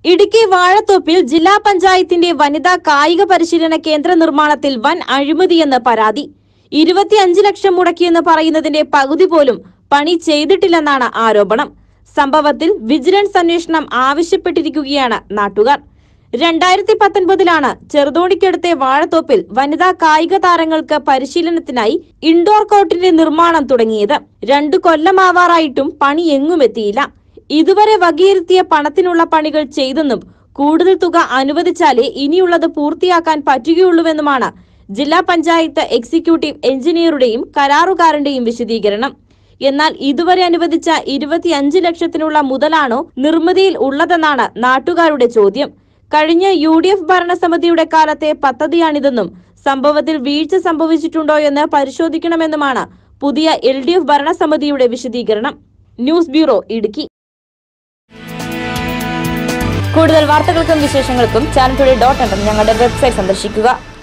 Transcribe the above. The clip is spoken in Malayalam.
ഇടുക്കി വാഴത്തോപ്പിൽ ജില്ലാ പഞ്ചായത്തിന്റെ വനിതാ കായിക പരിശീലന കേന്ദ്ര നിർമ്മാണത്തിൽ വൻ അഴിമതിയെന്ന് പരാതി ഇരുപത്തിയഞ്ച് ലക്ഷം മുടക്കിയെന്ന് പറയുന്നതിന്റെ പകുതി പോലും പണി ചെയ്തിട്ടില്ലെന്നാണ് ആരോപണം സംഭവത്തിൽ വിജിലൻസ് അന്വേഷണം ആവശ്യപ്പെട്ടിരിക്കുകയാണ് നാട്ടുകാർ രണ്ടായിരത്തി പത്തൊൻപതിലാണ് ചെറുതോണിക്കടുത്തെ വാഴത്തോപ്പിൽ വനിതാ കായിക താരങ്ങൾക്ക് പരിശീലനത്തിനായി ഇൻഡോർ കോർട്ടിന്റെ നിർമ്മാണം തുടങ്ങിയത് രണ്ടു കൊല്ലമാവാറായിട്ടും പണി എങ്ങുമെത്തിയില്ല ഇതുവരെ വകയിരുത്തിയ പണത്തിനുള്ള പണികൾ ചെയ്തെന്നും കൂടുതൽ തുക അനുവദിച്ചാലേ ഇനിയുള്ളത് പൂർത്തിയാക്കാൻ പറ്റുകയുള്ളൂവെന്നുമാണ് ജില്ലാ പഞ്ചായത്ത് എക്സിക്യൂട്ടീവ് എഞ്ചിനീയറുടെയും കരാറുകാരന്റെയും വിശദീകരണം എന്നാൽ ഇതുവരെ അനുവദിച്ച ഇരുപത്തിയഞ്ച് ലക്ഷത്തിനുള്ള മുതലാണോ നിർമ്മിതിയിൽ ഉള്ളതെന്നാണ് നാട്ടുകാരുടെ ചോദ്യം കഴിഞ്ഞ യു ഡി എഫ് ഭരണസമിതിയുടെ കാലത്തെ പദ്ധതിയാണിതെന്നും സംഭവത്തിൽ വീഴ്ച സംഭവിച്ചിട്ടുണ്ടോ എന്ന് പരിശോധിക്കണമെന്നുമാണ് പുതിയ എൽ ഡി എഫ് ഭരണസമിതിയുടെ വിശദീകരണം ന്യൂസ് ബ്യൂറോ ഇടുക്കി കൂടുതൽ വാർത്തകൾക്കും വിശേഷങ്ങൾക്കും ചാനൽ ഡോട്ട് ഞങ്ങളുടെ വെബ്സൈറ്റ് സന്ദർശിക്കുക